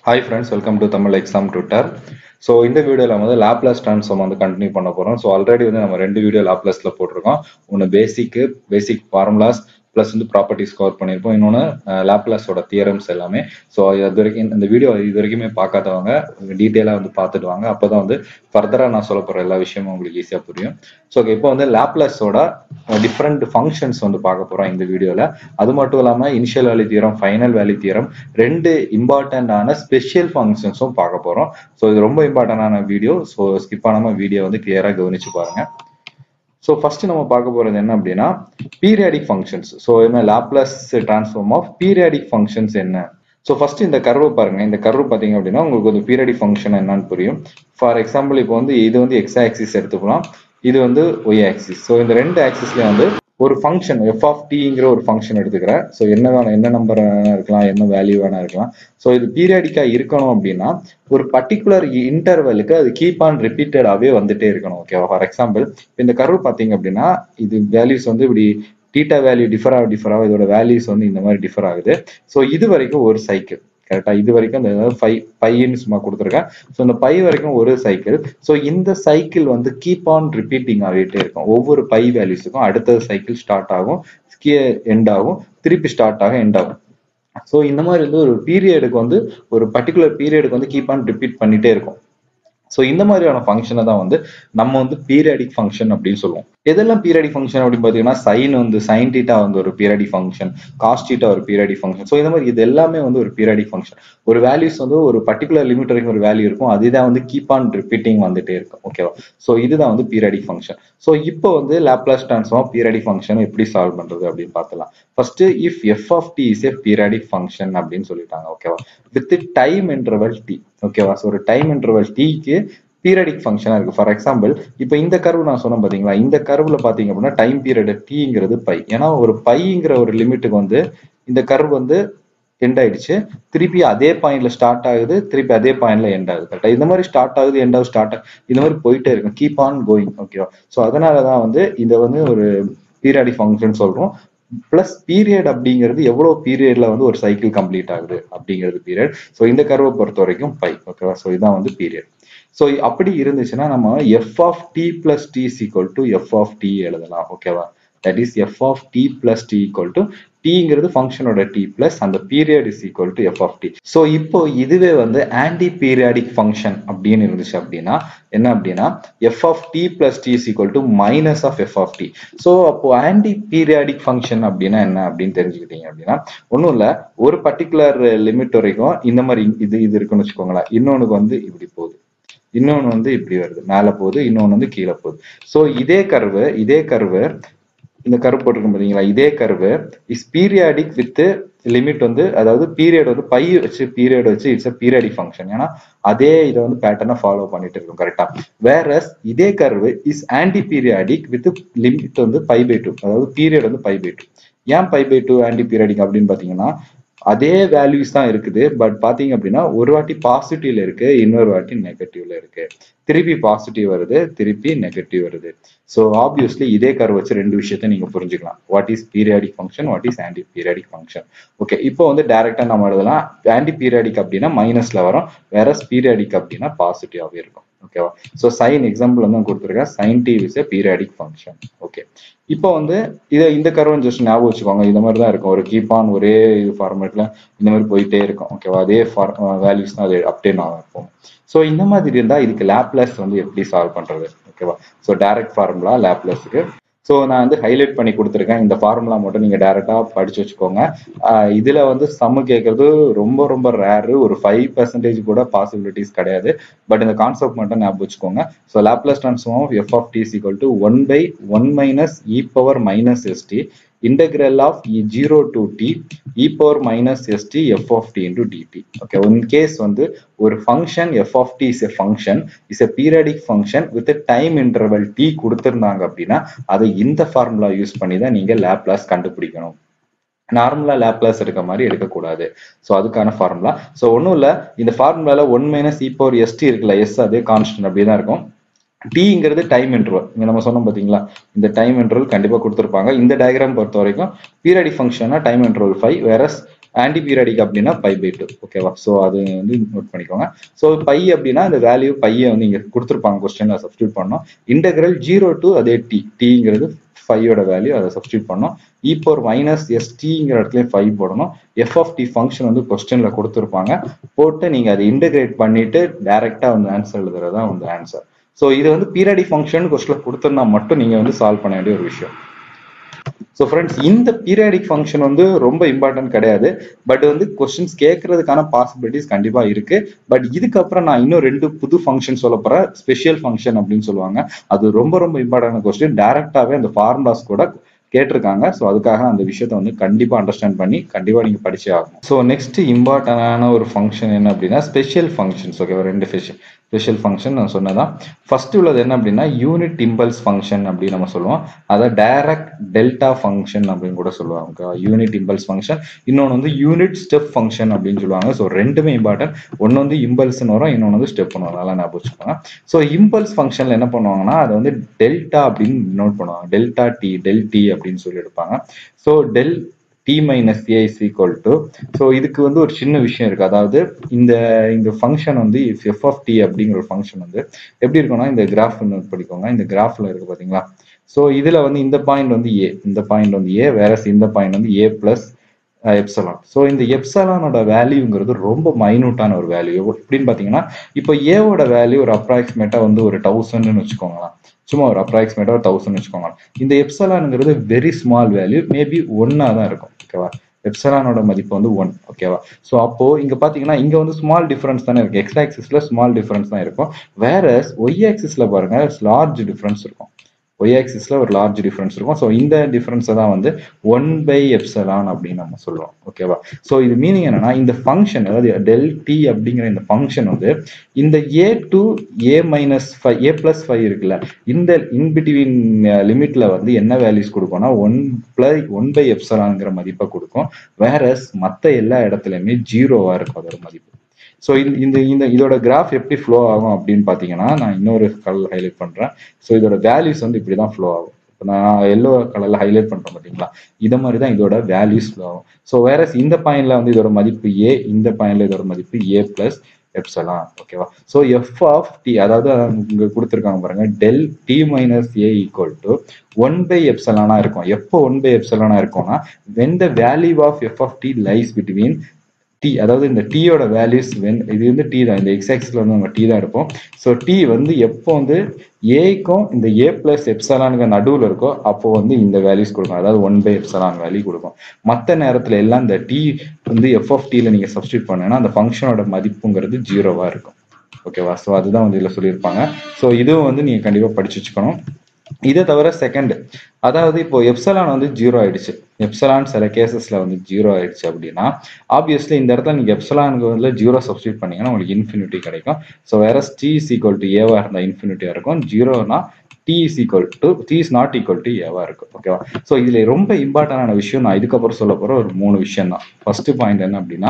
hi friends welcome to Tamil exam Twitter so இந்த வீடியோவில் வந்து லேப்லஸ் ட்ரான்ஸ்ஃபார்ம் வந்து கண்டினியூ பண்ண போகிறோம் ஸோ ஆல்ரெடி வந்து நம்ம ரெண்டு வீடியோ லேப்லஸில் போட்டிருக்கோம் ஒன்று பேசிக்கு பேசிக் ஃபார்முலாஸ் ப்ளஸ் வந்து ப்ராப்பர்ட்டிஸ் கவர் பண்ணியிருப்போம் இன்னொன்று லேப்லஸோட தியரம்ஸ் எல்லாமே ஸோ இது வரைக்கும் இந்த வீடியோ இது வரைக்குமே பார்க்காதவங்க டீட்டெயிலாக வந்து பார்த்துட்டு வாங்க அப்போ தான் வந்து ஃபர்தராக நான் சொல்ல போகிற எல்லா விஷயமும் உங்களுக்கு ஈஸியாக புரியும் ஸோ இப்போ வந்து லேப்லஸோட டிஃப்ரெண்ட் ஃபங்க்ஷன்ஸ் வந்து பார்க்க போகிறோம் இந்த வீடியோவில் அது மட்டும் இல்லாமல் initial value theorem final value theorem ரெண்டு இம்பார்ட்டண்டான ஸ்பெஷல் ஃபங்க்ஷன்ஸும் பார்க்க போகிறோம் ஸோ இது ரொம்ப இம்பார்ட்டண்டான வீடியோ ஸோ ஸ்கிப் பண்ணாமல் வீடியோ வந்து கிளியராக கவனிச்சு பாருங்க ஸோ ஃபர்ஸ்ட் நம்ம பார்க்க போறது என்ன அப்படின்னா பீரியாடிக் ஃபங்க்ஷன்ஸ் ஸோ என்ன Laplace transform of periodic functions என்ன ஸோ ஃபர்ஸ்ட் இந்த கர்வு பாருங்க இந்த கர்வு பார்த்தீங்க அப்படின்னா உங்களுக்கு ஒரு பீரியாடிக் ஃபங்க்ஷன் என்னன்னு புரியும் ஃபார் எக்ஸாம்பிள் இப்போ வந்து இது வந்து எக்ஸ் ஆக்சிஸ் எடுத்துக்கலாம் இது வந்து ஒய் ஆக்சிஸ் ஸோ இந்த ரெண்டு ஆக்சிஸ்ல வந்து ஒரு ஃபங்க்ஷன் எஃப் ஆஃப் டிங்கிற ஒரு ஃபங்க்ஷன் எடுத்துக்கிறேன் ஸோ என்ன வேணும் என்ன நம்பர் வேணா இருக்கலாம் என்ன வேல்யூ வேணா இருக்கலாம் ஸோ இது பீரியாடிக்கா இருக்கணும் அப்படின்னா ஒரு பர்டிகுலர் இன்டர்வலுக்கு அது கீப் ஆன் ரிப்பீட்டடாகவே வந்துட்டே இருக்கணும் ஓகேவா ஃபார் எக்ஸாம்பிள் இந்த கர்வ் பார்த்தீங்க அப்படின்னா இது வேல்யூஸ் வந்து இப்படி டீட்டா வேல்யூ டிஃபர் ஆக டிஃபர் ஆகும் இதோட வேல்யூஸ் வந்து இந்த மாதிரி டிஃபர் ஆகுது ஸோ இது வரைக்கும் ஒரு சைக்கிள் கரெக்டா இது வரைக்கும் இந்த ஃபைவ் பைன்னு சும்மா கொடுத்துருக்கேன் ஸோ இந்த பை வரைக்கும் ஒரு சைக்கிள் ஸோ இந்த சைக்கிள் வந்து கீப் ஆன் ரிப்பீட்டிங் ஆகிட்டே இருக்கும் ஒவ்வொரு பை வேல்யூஸுக்கும் அடுத்த சைக்கிள் ஸ்டார்ட் ஆகும் எண்ட் ஆகும் திருப்பி ஸ்டார்ட் ஆகும் எண்ட் ஆகும் ஸோ இந்த மாதிரி வந்து ஒரு பீரியடுக்கு வந்து ஒரு பர்டிகுலர் பீரியடுக்கு வந்து கீப் ஆன் ரிப்பீட் பண்ணிட்டே இருக்கும் ஸோ இந்த மாதிரியான ஃபங்க்ஷனை தான் வந்து நம்ம வந்து பீரியாடிக் ஃபங்க்ஷன் அப்படின்னு சொல்லுவோம் எதெல்லாம் பீரியாடிக் ஃபங்க்ஷன் அப்படின்னு பார்த்தீங்கன்னா சைன் வந்து சைன் டீட்டா வந்து ஒரு பீரியாடிக் ஃபங்க்ஷன் காஸ்ட் டீட்டா ஒரு பீரியாடிக் ஃபங்க்ஷன் ஸோ இந்த மாதிரி இது எல்லாமே வந்து ஒரு பீரியாடிக் ஃபங்க்ஷன் ஒரு வேல்யூஸ் வந்து ஒரு பர்டிகுலர் லிமிட் வரைக்கும் ஒரு வேல்யூ இருக்கும் அதுதான் வந்து கீப் ஆன் ரிப்பீட்டிங் வந்துட்டே இருக்கும் ஓகேவா ஸோ இதுதான் வந்து பீரியாடிக் ஃபங்க்ஷன் ஸோ இப்போ வந்து லேப்லாஸ் டிரான்ஸ்ஃபார்ம் பீரியாடிக் ஃபங்க்ஷன் எப்படி சால்வ் பண்றது அப்படின்னு பார்த்தலாம் first if F of D is a periodic function அப்படின்னு சொல்லிட்டாங்க ஓகேவா வித் டைம் இன்டர்வல் டி ஓகேவா ஸோ ஒரு டைம் இன்டர்வல் டிக்கு பீரியடிக் ஃபங்க்ஷனா இருக்கு ஃபார் எக்ஸாம்பிள் இப்போ இந்த கர்வ் நான் சொன்னேன் பாத்தீங்களா இந்த கர்வ்ல பாத்தீங்க அப்படின்னா டைம் பீரியட் டீங்கிறது பை ஏன்னா ஒரு பைங்கிற ஒரு லிமிட்டுக்கு வந்து இந்த கர்வ் வந்து எண்ட் ஆயிடுச்சு திருப்பி அதே பாயிண்ட்ல ஸ்டார்ட் ஆகுது திருப்பி அதே பாயிண்ட்ல எண்ட் ஆகுது கரெக்டா இந்த மாதிரி ஸ்டார்ட் ஆகுது எண்ட் ஆகுது ஸ்டார்ட் ஆகுது இந்த மாதிரி போயிட்டே இருக்கும் கீப் ஆன் கோயிங் ஓகேவா ஸோ அதனாலதான் வந்து இதை வந்து ஒரு பீரியாடிக் ஃபங்க்ஷன் சொல்றோம் பிளஸ் பீரியட் அப்படிங்கிறது எவ்வளவு பீரியட்ல வந்து ஒரு சைக்கிள் கம்ப்ளீட் ஆகுது அப்படிங்கிறது பீரியட் ஸோ இந்த கர்வை பொறுத்த வரைக்கும் பை ஓகேவா ஸோ இதான் வந்து பீரியட் ஸோ அப்படி இருந்துச்சுன்னா நம்ம F of T plus T equal to F of T எழுதலாம் ஓகேவா that is F of T plus T equal to டிங்கிறது ஃபங்க்ஷனோட டி பிளஸ் அந்த period is equal to F of D so இப்போ இதுவே வந்து ஆன்டி பீரியாடிக் ஃபங்க்ஷன் அப்படின்னு இருந்துச்சு அப்படின்னா என்ன அப்படின்னா F of T plus T is equal to minus of F of D so அப்போ ஆன்டி பீரியாடிக் ஃபங்க்ஷன் அப்படின்னா என்ன அப்படின்னு தெரிஞ்சுக்கிட்டீங்க அப்படின்னா ஒன்றும் இல்லை ஒரு பர்டிகுலர் லிமிட் வரைக்கும் இந்த மாதிரி இது இது இருக்குன்னு வச்சுக்கோங்களேன் இன்னொன்னுக்கு வந்து இப்படி போகுது இன்னொன்று வந்து இப்படி வருது மேலே போகுது இன்னொன்று வந்து கீழே போகுது ஸோ இதே கர்வு இதே கர்வு இந்த கர்வ் போட்டிருக்கோம் பார்த்தீங்களா இதே curve is periodic with limit வந்து அதாவது பீரியட் வந்து பை வச்சு பீரியட் வச்சு இட்ஸ் அ பீரியாடிக் ஃபங்க்ஷன் ஏன்னா அதே இதை வந்து பேட்டர்னை ஃபாலோ பண்ணிட்டு இருக்கும் கரெக்டா வேற இதே curve is anti periodic with limit வந்து பை பை டூ அதாவது பீரியட் வந்து பை பை டூ ஏன் pi by two anti periodic அப்படின்னு பாத்தீங்கன்னா அதே வேல்யூஸ் தான் இருக்குது பட் பாத்தீங்க அப்படின்னா ஒரு வாட்டி பாசிட்டிவ்ல இருக்கு இன்னொரு வாட்டி நெகட்டிவ்ல இருக்கு திருப்பி பாசிட்டிவ் வருது திருப்பி நெகட்டிவ் வருது ஸோ ஆப்வியஸ்லி இதே கர் வச்சு ரெண்டு விஷயத்த நீங்க புரிஞ்சுக்கலாம் what is periodic function what is anti periodic function okay இப்போ வந்து டைரக்டா நம்ம எழுதலாம் ஆன்டி பீரியாடிக் அப்படின்னா மைனஸ்ல வரும் வேற பீரியாடிக் அப்படின்னா பாசிட்டிவாகவே இருக்கும் ஓகேவா ஸோ சைன் எக்ஸாம்பிள் வந்து கொடுத்துருக்கேன் sine T is a periodic function okay இப்போ வந்து இதை இந்த கர்வன் ஜஸ்ட் ஞாபகம் வச்சுக்கோங்க இந்த மாதிரி தான் இருக்கும் ஒரு கீப் ஆன் ஒரே இது ஃபார்மேட்ல இந்த மாதிரி போயிட்டே இருக்கும் ஓகேவா அதே ஃபார் வேல்யூஸ் தான் அது அப்டேட் ஆகும் இருக்கும் ஸோ இந்த மாதிரி இருந்தால் இதுக்கு லேப்லஸ் வந்து எப்படி சால்வ் பண்றது ஓகேவா ஸோ டைரக்ட் ஃபார்முலா லேப்லஸ்க்கு ஸோ நான் வந்து ஹைலைட் பண்ணி கொடுத்துருக்கேன் இந்த ஃபார்முலா மட்டும் நீங்கள் டேரெக்டாக படிச்சு வச்சுக்கோங்க இதில் வந்து சம்மு கேட்கறது ரொம்ப ரொம்ப ரேரு ஒரு ஃபைவ் பர்சன்டேஜ் கூட பாசிபிலிட்டிஸ் கிடையாது பட் இந்த கான்செப்ட் மட்டும் ஞாபகம் வச்சுக்கோங்க so Laplace transform of F of T equal to one by one minus e power minus ST integral of e 0 to t e power minus st f of t into dt okay in case வந்து ஒரு function f of t is a function is a periodic function with a time interval t கொடுத்திருந்தாங்க அப்படின்னா அதை இந்த formula use பண்ணி தான் நீங்க Laplace கண்டுபிடிக்கணும் நார்மலா லேப்லாஸ் எடுக்க மாதிரி எடுக்கக்கூடாது ஸோ அதுக்கான ஃபார்முலா ஸோ ஒன்றும் இல்லை இந்த ஃபார்முலால one minus e power ST இருக்குல்ல எஸ் அதே கான்ஸ்டன்ட் அப்படியே தான் இருக்கும் டிங்கிறது டைம் இன்டர்வல் இங்க நம்ம சொன்னோம் பாத்தீங்களா இந்த டைம் இன்டர்வல் கண்டிப்பா கொடுத்துருப்பாங்க இந்த டயக்ராம் பொறுத்த வரைக்கும் பீரியடிக் ஃபங்க்ஷனா டைம் இன்டர்வல் ஃபைவ் வேற ஆன்டி பீரியாடிக் அப்படின்னா பை பை டூ ஓகேவா ஸோ அது வந்து நோட் பண்ணிக்கோங்க ஸோ பை அப்படின்னா இந்த வேல்யூ பையை வந்து இங்கே கொடுத்துருப்பாங்க கொஸ்டின்ல சப்ஸ்டியூட் பண்ணோம் இன்டெகிரல் ஜீரோ டு அதே டி டிங்கிறது ஃபைவோட வேல்யூ அதை சப்ஸ்டியூட் பண்ணோம் இ பவர் மைனஸ் எஸ்டிங்கிற இடத்துல ஃபைவ் போடணும் எஃப் ஆஃப் டி ஃபங்க்ஷன் வந்து கொஸ்டின்ல கொடுத்துருப்பாங்க போட்டு நீங்க அதை இன்டெகிரேட் பண்ணிட்டு டைரக்டா வந்து ஆன்சர் எழுதுறது தான் வந்து ஆன்சர் ஸோ இது வந்து பீரியாடிக் ஃபங்க்ஷன் கொஸ்டின்ல கொடுத்துருந்தா மட்டும் நீங்க வந்து சால்வ் பண்ண வேண்டிய ஒரு விஷயம் ஸோ ஃப்ரெண்ட்ஸ் இந்த பீரியாடிக் ஃபங்க்ஷன் வந்து ரொம்ப இம்பார்ட்டன்ட் கிடையாது பட் வந்து கொஸ்டின்ஸ் கேட்கறதுக்கான பாசிபிலிட்டிஸ் கண்டிப்பா இருக்கு பட் இதுக்கப்புறம் நான் இன்னும் ரெண்டு புது ஃபங்க்ஷன் சொல்ல போறேன் ஸ்பெஷல் ஃபங்க்ஷன் அப்படின்னு சொல்லுவாங்க அது ரொம்ப ரொம்ப இம்பார்ட்டன்ட் கொஸ்டின் டைரக்டாவே அந்த ஃபார்முலாஸ் கூட கேட்டிருக்காங்க ஸோ அதுக்காக அந்த விஷயத்த வந்து கண்டிப்பா அண்டர்ஸ்டாண்ட் பண்ணி கண்டிப்பா நீங்க படிச்சே ஆகணும் ஸோ நெக்ஸ்ட் இம்பார்ட்டன்டான ஒரு ஃபங்க்ஷன் என்ன அப்படின்னா ஸ்பெஷல் ஃபங்க்ஷன்ஸ் ஓகே ரெண்டு ஸ்பெஷல் ஸ்பெஷல் ஃபங்க்ஷன் நான் சொன்னதான் ஃபர்ஸ்ட் உள்ளது என்ன அப்படின்னா யூனிட் இம்பல்ஸ் ஃபங்க்ஷன் அப்படின்னு நம்ம சொல்லுவோம் அதை டைரக்ட் டெல்டா ஃபங்க்ஷன் அப்படின்னு கூட சொல்லுவாங்க யூனிட் இம்பல்ஸ் ஃபங்க்ஷன் இன்னொன்று வந்து யூனிட் ஸ்டெப் ஃபங்க்ஷன் அப்படின்னு சொல்லுவாங்க ஸோ ரெண்டுமே இம்பார்ட்டன்ட் ஒன்று வந்து இம்பல்ஸ்னு வரும் இன்னொன்று வந்து ஸ்டெப்னு வரும் நல்லா ஞாபகம் வச்சுக்கோங்க ஸோ இம்பல்ஸ் ஃபங்க்ஷன்ல என்ன பண்ணுவாங்கன்னா அதை வந்து டெல்டா அப்படின்னு நோட் பண்ணுவாங்க டெல்டா டி டெல் டி அப்படின்னு சொல்லி எடுப்பாங்க so del T minus A is equal to so இதுக்கு வந்து ஒரு சின்ன விஷயம் இருக்கு அதாவது இந்த இந்த ஃபங்க்ஷன் வந்து எஃப் ஆஃப் டி அப்படிங்கிற ஒரு ஃபங்க்ஷன் வந்து எப்படி இருக்கும்னா இந்த கிராஃப் படிக்கோங்க இந்த கிராஃப்ல இருக்கு பாத்தீங்களா ஸோ இதுல வந்து இந்த பாயிண்ட் வந்து ஏ இந்த பாயிண்ட் வந்து ஏ வேற இந்த பாயிண்ட் வந்து ஏ பிளஸ் எப்சலான் ஸோ இந்த எப்சலானோட வேல்யூங்கிறது ரொம்ப மைனூட்டான ஒரு வேல்யூ எப்படின்னு பார்த்தீங்கன்னா இப்போ ஏவோட வேல்யூ ஒரு அப்ராக்சிமேட்டா வந்து ஒரு தௌசண்ட்னு வச்சுக்கோங்களேன் சும்மா ஒரு அப்ராக்சிமேட்டா ஒரு தௌசண்ட் வச்சுக்கோங்க இந்த எப்சலானுங்கிறது வெரி ஸ்மால் வேல்யூ மேபி ஒன்னா தான் இருக்கும் ஓகேவா எப்சலானோட மதிப்பு வந்து ஒன் ஓகேவா ஸோ அப்போ இங்க பாத்தீங்கன்னா இங்க வந்து ஸ்மால் டிஃபரன்ஸ் தானே இருக்கு எக்ஸ் ஆக்சிஸ்ல ஸ்மால் டிஃபரன்ஸ் தான் இருக்கும் வேற ஒய் ஆக்சிஸ்ல பாருங்க லார்ஜ் டிஃபரன்ஸ் இருக்கும் ஒய் ஆக்சிஸ்ல ஒரு லார்ஜ் டிஃபரன்ஸ் இருக்கும் ஸோ இந்த டிஃபரன்ஸை தான் வந்து ஒன் பை எப்சலான் அப்படின்னு நம்ம சொல்லுவோம் ஓகேவா ஸோ இது மீனிங் என்னன்னா இந்த ஃபங்க்ஷன் அதாவது டெல் டி அப்படிங்கிற இந்த ஃபங்க்ஷன் வந்து இந்த A to A minus five A plus five இருக்குல்ல இந்த இன்பிட்வீன் லிமிட்ல வந்து என்ன வேல்யூஸ் கொடுக்கும்னா ஒன் பிளஸ் ஒன் பை எப்சலாங்கிற மதிப்பை கொடுக்கும் வேற மற்ற எல்லா இடத்துலையுமே ஜீரோவா இருக்கும் அதோட மதிப்பு ஸோ இந்த இந்த இதோட கிராஃப் எப்படி ஃப்ளோ ஆகும் அப்படின்னு பார்த்தீங்கன்னா நான் இன்னொரு கலர் ஹைலைட் பண்ணுறேன் ஸோ இதோட வேல்யூஸ் வந்து இப்படி தான் ஃப்ளோ ஆகும் இப்போ நான் எல்லோ கலரில் ஹைலைட் பண்ணுறேன் பார்த்தீங்களா இதை மாதிரி தான் இதோட வேல்யூஸ் ஃப்ளோ ஆகும் ஸோ வேற இந்த பாயிண்ட்ல வந்து இதோட மதிப்பு ஏ இந்த பாயிண்ட்ல இதோட மதிப்பு ஏ பிளஸ் எப்சலான் ஓகேவா ஸோ எஃப் ஆஃப் டி அதாவது இங்க கொடுத்துருக்காங்க பாருங்க del T minus A equal to one by எப்சலானா இருக்கும் எப்போ ஒன் பை எப்சலானா இருக்கும்னா when the value of F of T lies between T அதாவது இந்த டீயோட வேல்யூஸ் வென் இது வந்து டி தான் இந்த எக்ஸ் ஆக்சிஸ்ல வந்து நம்ம டி தான் இருப்போம் ஸோ டி வந்து எப்போ வந்து ஏக்கும் இந்த ஏ பிளஸ் எப்சலானுக்கு நடுவில் இருக்கோ அப்போ வந்து இந்த வேல்யூஸ் கொடுக்கும் அதாவது ஒன் பை எப்சலான் வேல்யூ கொடுக்கும் மற்ற நேரத்துல எல்லாம் இந்த டி வந்து எஃப் ஆஃப் டில நீங்க சப்ஸ்டியூட் பண்ணீங்கன்னா அந்த ஃபங்க்ஷனோட மதிப்புங்கிறது ஜீரோவா இருக்கும் ஓகேவா ஸோ அதுதான் வந்து இதில் சொல்லியிருப்பாங்க ஸோ இதுவும் வந்து நீங்க கண்டிப்பா படிச்சு வச்சுக்கணும் இதை தவிர செகண்ட் அதாவது இப்போ எப்சலான் வந்து ஜீரோ ஆயிடுச்சு எப்சலான் சில கேசஸ்ல வந்து ஜீரோ ஆயிடுச்சு அப்படின்னா ஆப்வியஸ்லி இந்த இடத்துல நீங்க எப்சலானுக்கு வந்து ஜீரோ சப்ஸ்டியூட் பண்ணீங்கன்னா உங்களுக்கு இன்ஃபினிட்டி கிடைக்கும் ஸோ வேற டி இஸ் ஈக்குவல் டு ஏவா இருந்தா இன்ஃபினிட்டியா இருக்கும் ஜீரோனா T is equal to T is not equal to ஏவா இருக்கும் ஓகேவா ஸோ இதுல ரொம்ப இம்பார்ட்டன்டான விஷயம் நான் இதுக்கப்புறம் சொல்ல போற ஒரு மூணு விஷயம் தான் ஃபர்ஸ்ட் பாயிண்ட் என்ன அப்படின்னா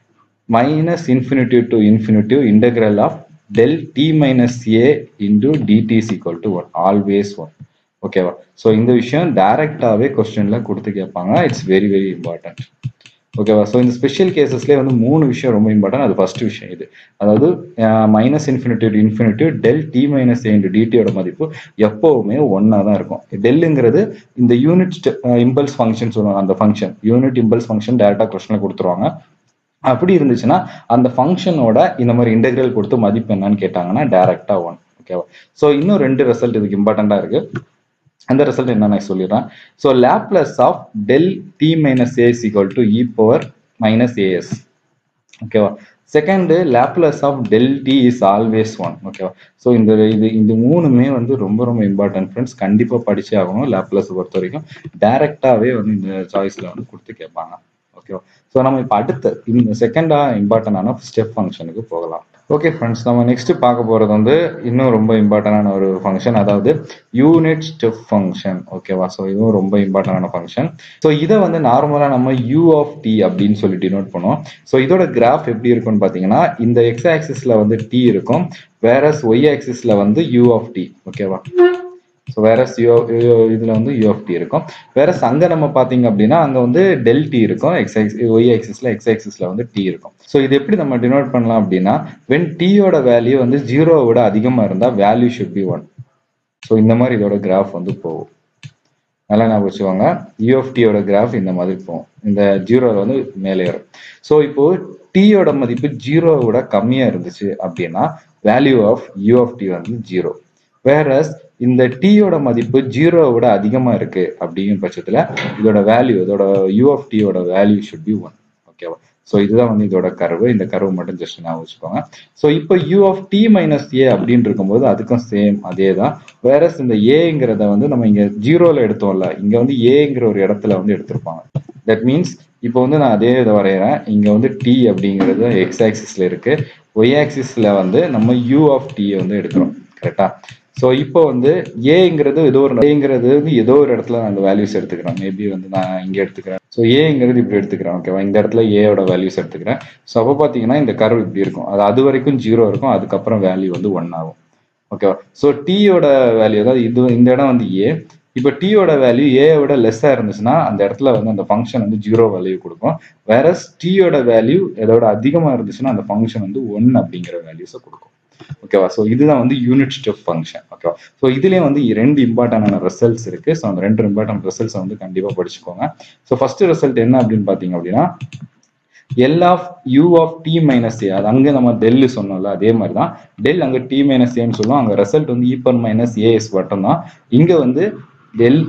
minus infinity to infinity integral of del t minus a into dt is equal to 1 always 1 ஓகேவா ஸோ இந்த விஷயம் டைரக்டாவே கொஸ்டின்ல கொடுத்து கேட்பாங்க இட்ஸ் வெரி வெரி இம்பார்ட்டன்ட் ஓகேவா ஸோ இந்த ஸ்பெஷல் கேசஸ்லேயே வந்து மூணு விஷயம் ரொம்ப இம்பார்ட்டன்ட் அது ஃபர்ஸ்ட் விஷயம் இது அதாவது minus infinity infinity del T minus A into டிடியோட மதிப்பு எப்போவுமே ஒன்னா தான் இருக்கும் டெல்லுங்கிறது இந்த யூனிட் இம்பல்ஸ் ஃபங்க்ஷன் சொல்லுவாங்க அந்த ஃபங்க்ஷன் யூனிட் இம்பல்ஸ் ஃபங்க்ஷன் டேரக்டா கொஸ்டின்ல கொடுத்துருவாங்க அப்படி இருந்துச்சுன்னா அந்த ஃபங்க்ஷனோட இந்த மாதிரி இன்டெகிரல் கொடுத்து மதிப்பு என்னன்னு கேட்டாங்கன்னா டைரக்டா ஒன் ஓகேவா ஸோ இன்னும் ரெண்டு ரிசல்ட் இதுக்கு இம்பார்ட்டண்டா இருக்கு அந்த ரிசல்ட் என்ன நான் சொல்லிடுறேன் so Laplace of del T minus AS equal to e power minus AS ஓகேவா second Laplace of del T is always one ஓகேவா ஸோ இந்த இது இந்த மூணுமே வந்து ரொம்ப ரொம்ப இம்பார்ட்டன்ட் ஃப்ரெண்ட்ஸ் கண்டிப்பாக படிச்சே ஆகணும் லேப்லஸ் பொறுத்த வரைக்கும் டைரக்டாவே வந்து இந்த சாய்ஸ்ல வந்து கொடுத்து கேட்பாங்க ஓகேவா ஸோ நம்ம இப்போ அடுத்த இந்த செகண்டா இம்பார்ட்டன்டான ஸ்டெப் ஃபங்க்ஷனுக்கு போகலாம் ஓகே ஃப்ரெண்ட்ஸ் நம்ம நெக்ஸ்ட் பார்க்க போறது வந்து இன்னும் ரொம்ப இம்பார்ட்டன்டான ஒரு ஃபங்க்ஷன் அதாவது யூனிட் ஸ்டெப் ஃபங்க்ஷன் ஓகேவா ஸோ இதுவும் ரொம்ப இம்பார்ட்டன்டான ஃபங்க்ஷன் ஸோ இதை வந்து நார்மலாக நம்ம யூ ஆஃப் டி அப்படின்னு சொல்லி டினோட் பண்ணுவோம் ஸோ இதோட கிராஃப் எப்படி இருக்கும்னு பார்த்தீங்கன்னா இந்த எக்ஸ் ஆக்சிஸ்ல வந்து டி இருக்கும் வேற ஒய் ஆக்சிஸ்ல வந்து யூ ஆஃப் டி ஓகேவா ஸோ வேற யூ இதுல வந்து யூ ஆஃப் டி இருக்கும் வேற அங்க நம்ம பாத்தீங்க அப்படின்னா அங்க வந்து டெல் டி இருக்கும் எக்ஸ் எக்ஸ் ஒய் ஆக்சிஸ்ல எக்ஸ் ஆக்சிஸ்ல வந்து டி இருக்கும் ஸோ இது எப்படி நம்ம டினோட் பண்ணலாம் அப்படின்னா வென் டீயோட வேல்யூ வந்து ஜீரோவை விட அதிகமா இருந்தா value should be one so இந்த மாதிரி இதோட கிராஃப் வந்து போகும் நல்லா ஞாபகம் வச்சுக்கோங்க யூஎஃப்டியோட கிராஃப் இந்த மாதிரி போகும் இந்த ஜீரோவில் வந்து மேலே ஏறும் ஸோ இப்போ டீயோட மதிப்பு ஜீரோவை விட கம்மியா இருந்துச்சு அப்படின்னா வேல்யூ ஆஃப் யூஎஃப்டி வந்து ஜீரோ வேறஸ் இந்த டீயோட மதிப்பு ஜீரோவை விட அதிகமா இருக்கு அப்படிங்கிற பட்சத்துல இதோட வேல்யூ இதோட யூஎஃப்டியோட வேல்யூ ஷுட் பி ஒன் ஓகேவா ஸோ இதுதான் வந்து இதோட கர்வு இந்த கர்வு மட்டும் ஜஸ்ட் ஞாபகம் வச்சுக்கோங்க ஸோ இப்போ U of T minus A அப்படின்னு இருக்கும்போது அதுக்கும் சேம் அதே தான் வேற இந்த ஏங்கிறத வந்து நம்ம இங்க ஜீரோல எடுத்தோம்ல இங்க வந்து ஏங்கிற ஒரு இடத்துல வந்து எடுத்திருப்பாங்க தட் மீன்ஸ் இப்போ வந்து நான் அதே இதை வரைகிறேன் இங்க வந்து டி அப்படிங்கிறது எக்ஸ் ஆக்சிஸ்ல இருக்கு ஒய் ஆக்சிஸ்ல வந்து நம்ம யூ ஆஃப் டி வந்து எடுக்கிறோம் கரெக்டா ஸோ இப்போ வந்து ஏங்கிறது ஏதோ ஒரு ஏங்கிறது வந்து ஏதோ ஒரு இடத்துல நான் அந்த வேல்யூஸ் எடுத்துக்கிறேன் மேபி வந்து நான் இங்க எடுத்துக்கிறேன் ஸோ ஏங்கிறது இப்படி எடுத்துக்கிறேன் ஓகேவா இந்த இடத்துல ஏயோட வேல்யூஸ் எடுத்துக்கிறேன் ஸோ அப்போ பார்த்தீங்கன்னா இந்த கர்வ் இப்படி இருக்கும் அது அது வரைக்கும் ஜீரோ இருக்கும் அதுக்கப்புறம் வேல்யூ வந்து ஒன் ஆகும் ஓகேவா ஸோ டீயோட வேல்யூ அதாவது இது இந்த இடம் வந்து ஏ இப்போ டீயோட வேல்யூ ஏ விட லெஸ்ஸாக இருந்துச்சுன்னா அந்த இடத்துல வந்து அந்த ஃபங்க்ஷன் வந்து ஜீரோ வேல்யூ கொடுக்கும் வேற டீயோட வேல்யூ இதோட அதிகமாக இருந்துச்சுன்னா அந்த ஃபங்க்ஷன் வந்து ஒன் அப்படிங்கிற வேல்யூஸை கொடுக்கும் ஓகேவா ஸோ இதுதான் வந்து யூனிட் ஸ்டெப் ஃபங்க்ஷன் ஓகேவா ஸோ இதுலேயே வந்து ரெண்டு இம்பார்ட்டன்டான ரிசல்ட்ஸ் இருக்கு ஸோ அந்த ரெண்டு இம்பார்ட்டன்ட் ரிசல்ட்ஸ் வந்து கண்டிப்பாக படிச்சுக்கோங்க ஸோ ஃபர்ஸ்ட் ரிசல்ட் என்ன அப்படின்னு பார்த்தீங்க அப்படின்னா L of U of T minus A அது அங்கே நம்ம டெல்லு சொன்னோம்ல அதே மாதிரி தான் டெல் அங்கே டி மைனஸ் ஏன்னு சொல்லுவோம் அங்கே ரிசல்ட் வந்து ஈப்பர் மைனஸ் ஏஎஸ் மட்டும் தான் இங்கே வந்து del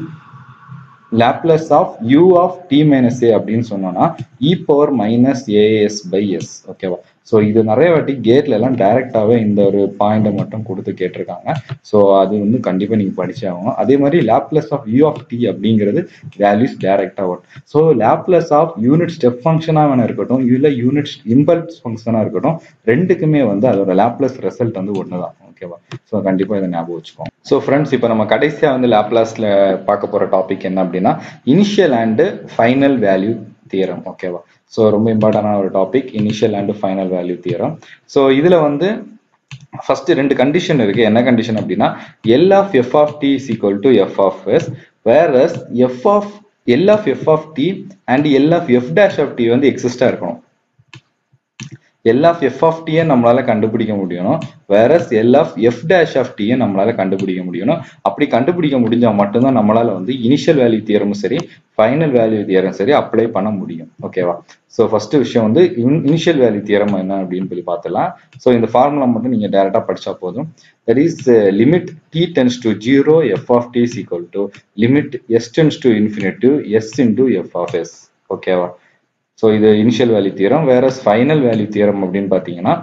Laplace of U of T minus A அப்படின்னு சொன்னோம்னா e power minus AS by S ஓகேவா ஸோ இது நிறைய வாட்டி கேட்ல எல்லாம் டைரக்டாவே இந்த ஒரு பாயிண்டை மட்டும் கொடுத்து கேட்டிருக்காங்க ஸோ அது வந்து கண்டிப்பா நீங்க படிச்சே ஆகணும் அதே மாதிரி Laplace of U of T அப்படிங்கிறது வேல்யூஸ் டைரக்டா வரும் so Laplace of unit step ஃபங்க்ஷனா வேணா இருக்கட்டும் இல்ல யூனிட் இம்பல்ஸ் ஃபங்க்ஷனா இருக்கட்டும் ரெண்டுக்குமே வந்து அதோட லாப்லஸ் ரிசல்ட் வந்து ஒண்ணுதான் ஓகேவா ஸோ கண்டிப்பா இதை ஞாபகம் வச்சுக்கோங்க ஸோ ஃப்ரெண்ட்ஸ் இப்போ நம்ம கடைசியா வந்து லாப்லாஸ்ல பார்க்க போற டாபிக் என்ன அப்படின்னா initial and final value theorem ஓகேவா ஸோ ரொம்ப இம்பார்ட்டண்டான ஒரு topic initial and final value theorem so இதுல வந்து ஃபர்ஸ்ட் ரெண்டு கண்டிஷன் இருக்கு என்ன கண்டிஷன் அப்படின்னா L of F of D is equal to F of S where F of L of F of T and L of F dash of T வந்து எக்ஸிஸ்டா இருக்கணும் L of F of டியை நம்மளால கண்டுபிடிக்க முடியணும் வேற L of F dash of டியை நம்மளால கண்டுபிடிக்க முடியணும் அப்படி கண்டுபிடிக்க முடிஞ்சா மட்டும்தான் நம்மளால வந்து இனிஷியல் வேல்யூ தியரமும் சரி ஃபைனல் வேல்யூ தியரம் சரி அப்ளை பண்ண முடியும் ஓகேவா ஸோ ஃபர்ஸ்ட் விஷயம் வந்து இனிஷியல் வேல்யூ தியரம் என்ன அப்படின்னு சொல்லி பார்த்துலாம் ஸோ இந்த ஃபார்முலா மட்டும் நீங்க டேரக்டா படிச்சா போதும் that is limit D tends to zero F of D is equal to limit S tends to infinitive S into F of S ஓகேவா ஸோ இது இனிஷியல் வேல்யூ தியரம் வேற ஃபைனல் வேல்யூ தியரம் அப்படின்னு பார்த்தீங்கன்னா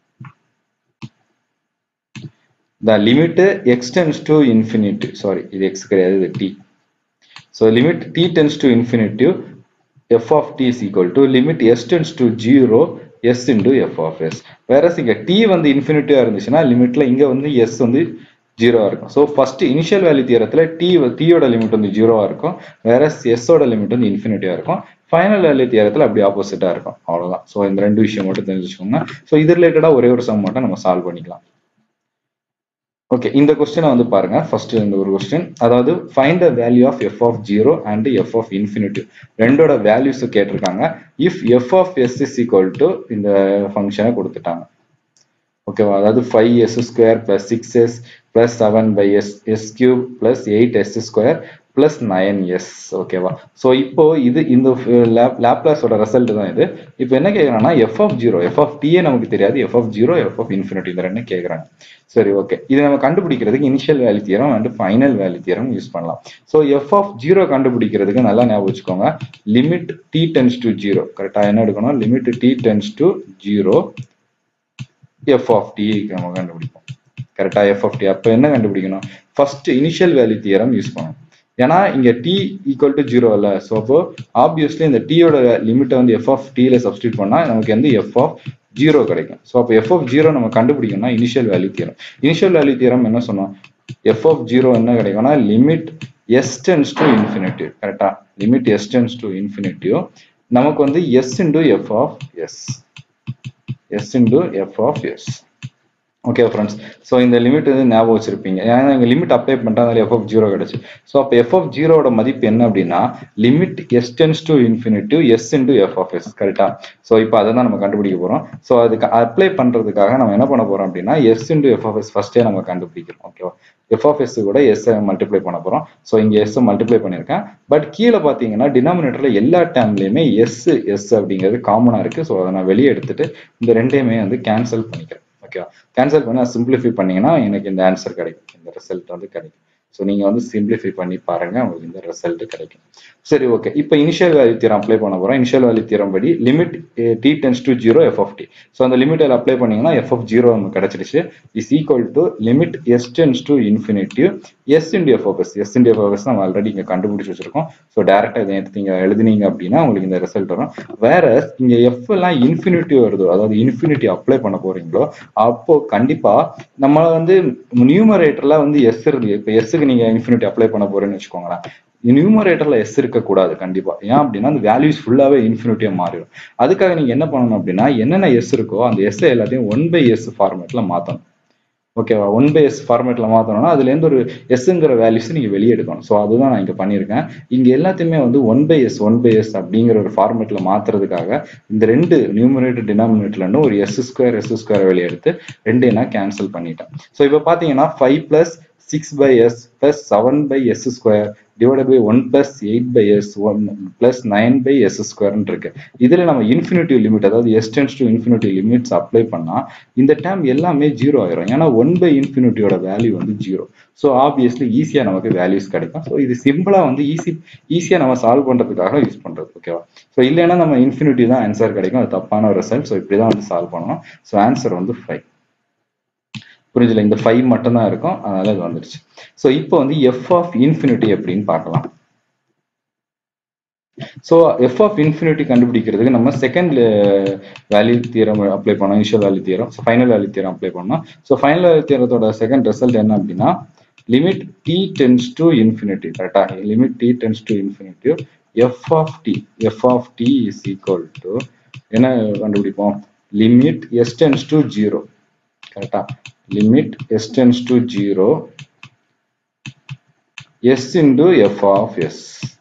the limit X tends to infinity sorry இது X கிடையாது இது T so limit D tends to infinitive F of D is equal to limit S tends to zero S into F of S வேற இங்க D வந்து இன்ஃபினிட்டிவா இருந்துச்சுன்னா லிமிட்ல இங்க வந்து S வந்து ஜீரோவா இருக்கும் ஸோ ஃபர்ஸ்ட் இனிஷியல் வேல்யூ தியரத்துல டி டியோட லிமிட் வந்து ஜீரோவா இருக்கும் வேற எஸ்ஸோட லிமிட் வந்து இன்ஃபினிட்டிவா இருக்கும் ஃபைனல் வேல்யூ தியரத்துல அப்படி ஆப்போசிட்டா இருக்கும் அவ்வளவுதான் ஸோ இந்த ரெண்டு விஷயம் மட்டும் தெரிஞ்சுக்கோங்க ஸோ இது ரிலேட்டடா ஒரே ஒரு சம் மட்டும் நம்ம சால்வ் பண்ணிக்கலாம் ஓகே இந்த கொஸ்டினை வந்து பாருங்க ஃபர்ஸ்ட் இந்த ஒரு கொஸ்டின் அதாவது find the value of F of zero and F of infinitive ரெண்டோட வேல்யூஸ் கேட்டிருக்காங்க if F of S is equal to இந்த ஃபங்க்ஷனை கொடுத்துட்டாங்க ஓகேவா அதாவது five S square plus six S plus seven by S S cube plus eight S square plus nine S ஓகேவா so இப்போ இது இந்த லேப்லாஸோட ரிசல்ட் தான் இது இப்போ என்ன கேட்குறாங்கன்னா F of zero F of டிஏ நமக்கு தெரியாது F of zero F of infinity இந்த ரெண்டு கேட்குறாங்க சரி ஓகே இது நம்ம கண்டுபிடிக்கிறதுக்கு initial value theorem and final value theorem use பண்ணலாம் ஸோ எஃப் ஆஃப் ஜீரோ கண்டுபிடிக்கிறதுக்கு நல்லா ஞாபகம் வச்சுக்கோங்க limit D tends to zero கரெக்டாக என்ன எடுக்கணும் limit D tends to zero F of T நம்ம கண்டுபிடிப்போம் கரெக்டா எஃப் ஆஃப் டி அப்போ என்ன கண்டுபிடிக்கணும் first initial value theorem use பண்ணணும் ஏன்னா இங்க டி ஈக்குவல் டு ஜீரோ இல்ல ஸோ அப்போ ஆப்வியஸ்லி இந்த டீயோட லிமிட்டை வந்து எஃப் ஆஃப் டில சப்ஸ்டியூட் பண்ணா நமக்கு வந்து எஃப் ஆஃப் ஜீரோ கிடைக்கும் ஸோ அப்போ எஃப் ஆஃப் ஜீரோ நம்ம கண்டுபிடிக்கணும்னா initial value theorem initial value theorem என்ன சொன்னோம் எஃப் ஆஃப் ஜீரோ என்ன கிடைக்கும்னா limit S tends to infinitive கரெக்டா limit S tends to infinitive நமக்கு வந்து s into F of s s into F of s okay friends so இந்த limit வந்து ஞாபகம் வச்சிருப்பீங்க ஏன்னா இங்கே லிமிட் அப்ளை பண்ணுறதுனால எஃப் ஆஃப் ஜீரோ கிடச்சி ஸோ அப்போ எஃப் ஆஃப் ஜீரோட மதிப்பு என்ன அப்படின்னா limit S tends to infinitive s into f of s கரெக்டா ஸோ இப்போ அதை தான் நம்ம கண்டுபிடிக்க போகிறோம் ஸோ அதுக்கு அப்ளை பண்ணுறதுக்காக நம்ம என்ன பண்ண போகிறோம் அப்படின்னா s into f of s ஃபஸ்ட்டே நம்ம கண்டுபிடிக்கிறோம் ஓகேவா எஃப் ஆஃப் எஸ் கூட எஸ் மல்டிப்ளை பண்ண போகிறோம் ஸோ இங்கே எஸ் மல்டிப்ளை பண்ணியிருக்கேன் பட் கீழே பார்த்தீங்கன்னா டினாமினேட்டரில் எல்லா டேம்லையுமே எஸ் எஸ் அப்படிங்கிறது காமனாக இருக்குது ஸோ அதை நான் வெளியே எடுத்துட்டு இந்த ரெண்டையுமே வந்து கேன்சல் பண்ணிக்கிறேன் ஓகேவா கேன்சல் பண்ணி சிம்பிளிஃபை பண்ணீங்கன்னா எனக்கு இந்த ஆன்சர் கிடைக்கும் இந்த ரிசல்ட் வந்து கிடைக்கும் ஸோ நீங்கள் வந்து சிம்பிளிஃபை பண்ணி பாருங்க உங்களுக்கு இந்த ரிசல்ட் கிடைக்கும் சரி ஓகே இப்போ இனிஷியல் வேல்யூ தீரம் அப்ளை பண்ண போகிறோம் இனிஷியல் வேல்யூ தீரம் படி limit D tends to zero F of D so அந்த லிமிட்டில் அப்ளை பண்ணீங்கன்னா எஃப் ஆஃப் ஜீரோ நமக்கு கிடைச்சிடுச்சு is equal to limit S tends to infinitive s into f of s s into f of s நம்ம already இங்கே கண்டுபிடிச்சி வச்சிருக்கோம் so டேரெக்டாக இதை எடுத்து நீங்கள் எழுதுனீங்க அப்படின்னா உங்களுக்கு இந்த ரிசல்ட் வரும் வேற இங்கே எஃப் எல்லாம் இன்ஃபினிட்டி வருதோ அதாவது இன்ஃபினிட்டி அப்ளை பண்ண போறீங்களோ அப்போ கண்டிப்பா நம்ம வந்து நியூமரேட்டர்ல வந்து எஸ் இருக்கு இப்போ எஸ்ஸுக்கு நீங்க இன்ஃபினிட்டி அப்ளை பண்ண போறேன்னு வச்சுக்கோங்களேன் நியூமரேட்டர்ல எஸ் இருக்கக்கூடாது கண்டிப்பா ஏன் அப்படின்னா அந்த வேல்யூஸ் ஃபுல்லாவே இன்ஃபினிட்டியா மாறிடும் அதுக்காக நீங்க என்ன பண்ணணும் அப்படின்னா என்னென்ன எஸ் இருக்கோ அந்த எஸ் எல்லாத்தையும் ஒன் பை எஸ் ஃபார்மேட்ல மாத்தணும் ஓகேவா ஒன் பை எஸ் ஃபார்மேட்ல மாத்தணும்னா அதுல இருந்து ஒரு எஸ்ங்கிற வேல்யூஸ் நீங்க வெளியே எடுக்கணும் ஸோ அதுதான் நான் இங்க பண்ணியிருக்கேன் இங்க எல்லாத்தையுமே வந்து one by s one by s அப்படிங்கிற ஒரு ஃபார்மேட்ல மாத்துறதுக்காக இந்த ரெண்டு நியூமரேட்டர் டினாமினேட்டர்ல இருந்து ஒரு எஸ் ஸ்கொயர் எஸ் ஸ்கொயர் வெளியே எடுத்து ரெண்டையும் நான் கேன்சல் பண்ணிட்டேன் ஸோ இப்போ பாத்தீங்கன்னா five plus six by s plus seven by s square divide by one plus eight by s one plus nine by s ஸ்கொயர்னு இருக்கு இதுல நம்ம இன்ஃபினிட்டிவ் லிமிட் அதாவது s tends to infinitive limits apply பண்ணா இந்த term எல்லாமே zero ஆயிரும் ஏன்னா ஒன் பை இன்ஃபினிட்டியோட வேல்யூ வந்து ஜீரோ ஸோ ஆப்வியஸ்லி ஈஸியா நமக்கு வேல்யூஸ் கிடைக்கும் ஸோ இது சிம்பிளா வந்து ஈஸி ஈஸியா நம்ம சால்வ் பண்றதுக்காக யூஸ் பண்றது ஓகேவா ஸோ இல்லைன்னா நம்ம இன்ஃபினிட்டி தான் ஆன்சர் கிடைக்கும் அது தப்பான ஒரு ரிசல்ட் ஸோ இப்படிதான் வந்து சால்வ் பண்ணணும் ஸோ ஆன்சர் வந்து ஃபைவ் புரிஞ்சுல இந்த ஃபைவ் மட்டும் தான் இருக்கும் அதனால இது வந்துருச்சு ஸோ இப்போ வந்து எஃப் ஆஃப் இன்ஃபினிட்டி எப்படின்னு பார்க்கலாம் ஸோ எஃப் ஆஃப் இன்ஃபினிட்டி கண்டுபிடிக்கிறதுக்கு நம்ம செகண்ட் வேல்யூ தீரம் அப்ளை பண்ணோம் initial value theorem so final value theorem apply பண்ணோம் ஸோ ஃபைனல் வேல்யூ தீரத்தோட செகண்ட் ரிசல்ட் என்ன அப்படின்னா limit D tends to infinity கரெக்டா limit D tends to infinity f of t f of D is equal to என்ன கண்டுபிடிப்போம் limit S tends to zero கரெக்டா limit s tends to 0 s into f of s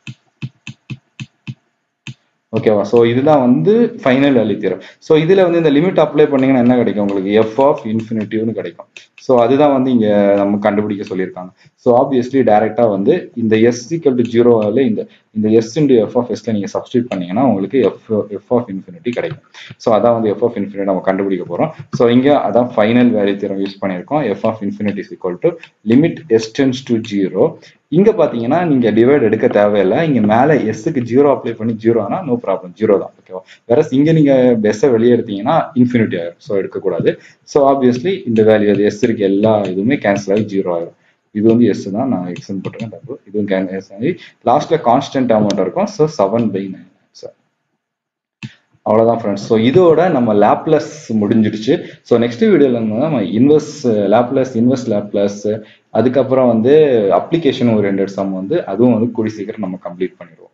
ஓகேவா so இதுதான் வந்து final value theorem so இதில் வந்து இந்த limit apply பண்ணீங்கன்னா என்ன கிடைக்கும் உங்களுக்கு எஃப் ஆஃப் இன்ஃபினிட்டிவ்னு கிடைக்கும் ஸோ அதுதான் வந்து இங்கே நம்ம கண்டுபிடிக்க சொல்லியிருக்காங்க ஸோ ஆப்வியஸ்லி டைரெக்டாக வந்து இந்த எஸ் ஈக்குவல் டு ஜீரோவில் இந்த இந்த எஸ் இன்டு எஃப் ஆஃப் எஸ்ல நீங்கள் சப்ஸ்டியூட் பண்ணீங்கன்னா உங்களுக்கு எஃப் எஃப் ஆஃப் இன்ஃபினிட்டி கிடைக்கும் ஸோ அதான் வந்து எஃப் ஆஃப் இன்ஃபினிட்டி நம்ம கண்டுபிடிக்க போகிறோம் ஸோ இங்கே அதான் ஃபைனல் வேல்யூ தியரம் யூஸ் பண்ணியிருக்கோம் f of infinity is equal to limit S tends to zero இங்க பாத்தீங்கன்னா நீங்க டிவைட் எடுக்க தேவையில்லை இங்க மேல எஸ்க்கு ஜீரோ அப்ளை பண்ணி ஜீரோ ஆனா நோ ப்ராப்ளம் ஜீரோ தான் ஓகேவா வேற இங்க நீங்க பெஸ்ஸை வெளியே எடுத்தீங்கன்னா இன்ஃபினிட்டி ஆயிரும் ஸோ எடுக்கக்கூடாது ஸோ ஆப்வியஸ்லி இந்த வேல்யூ அது எஸ் இருக்கு எல்லா இதுவுமே கேன்சல் ஆகி ஜீரோ ஆயிரும் இது வந்து எஸ் தான் நான் எக்ஸ்என் போட்டிருக்கேன் தப்பு இதுவும் கேன்சல் ஆகி லாஸ்ட்ல கான்ஸ்டன்ட் அமௌண்ட் இருக்கும் so seven by nine sir அவ்வளோதான் ஃப்ரெண்ட்ஸ் ஸோ இதோட நம்ம லேப்லஸ் முடிஞ்சிடுச்சு ஸோ நெக்ஸ்ட் வீடியோவில் வந்து நம்ம இன்வெஸ் லேப்லஸ் இன்வெஸ் லேப்லஸ் அதுக்கப்புறம் வந்து அப்ளிகேஷன் ஓரியன்ட் சம் வந்து அதுவும் வந்து கூடி சீக்கிரம் நம்ம கம்ப்ளீட் பண்ணிடுவோம்